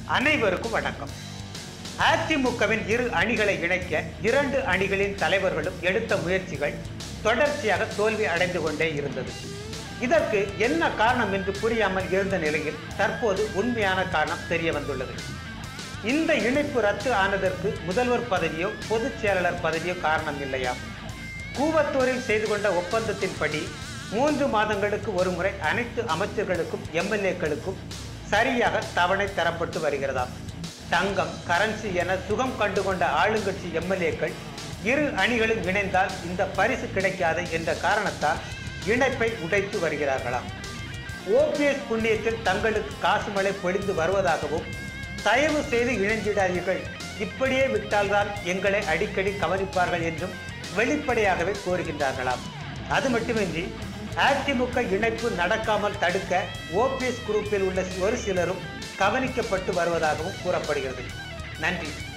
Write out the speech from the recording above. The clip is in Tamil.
அனைவருக்கும் வணக்கம் அதிமுகவின் இரு அணிகளை இணைக்க இரண்டு அணிகளின் தலைவர்களும் எடுத்த முயற்சிகள் தொடர்ச்சியாக தோல்வி அடைந்து கொண்டே இருந்தது இதற்கு என்ன காரணம் என்று புரியாமல் இருந்த நிலையில் தற்போது உண்மையான காரணம் தெரிய வந்துள்ளது இந்த இணைப்பு ரத்து ஆனதற்கு முதல்வர் பதவியோ பொதுச் செயலாளர் பதவியோ காரணம் இல்லையா கூவத்தூரில் செய்து கொண்ட ஒப்பந்தத்தின்படி மூன்று மாதங்களுக்கு ஒருமுறை அனைத்து அமைச்சர்களுக்கும் எம்எல்ஏக்களுக்கும் சரியாக தவணை தரப்பட்டு வருகிறதாம் தங்கம் கரன்சி என சுகம் கண்டுகொண்ட ஆளுங்கட்சி எம்எல்ஏக்கள் இரு அணிகளும் இணைந்தால் இந்த பரிசு கிடைக்காது என்ற காரணத்தால் இணைப்பை உடைத்து வருகிறார்களாம் ஓபிஎஸ் புண்ணியத்தில் தங்களுக்கு காசு மழை பொழிந்து வருவதாகவும் தயவு செய்து இணைந்திடாதீர்கள் இப்படியே விட்டால்தான் எங்களை அடிக்கடி கவனிப்பார்கள் என்றும் வெளிப்படையாகவே கோருகின்றார்களாம் அது மட்டுமின்றி அதிமுக இணைப்பு நடக்காமல் தடுக்க ஓபிஎஸ் குரூப்பில் உள்ள ஒரு சிலரும் கவனிக்கப்பட்டு வருவதாகவும் கூறப்படுகிறது நன்றி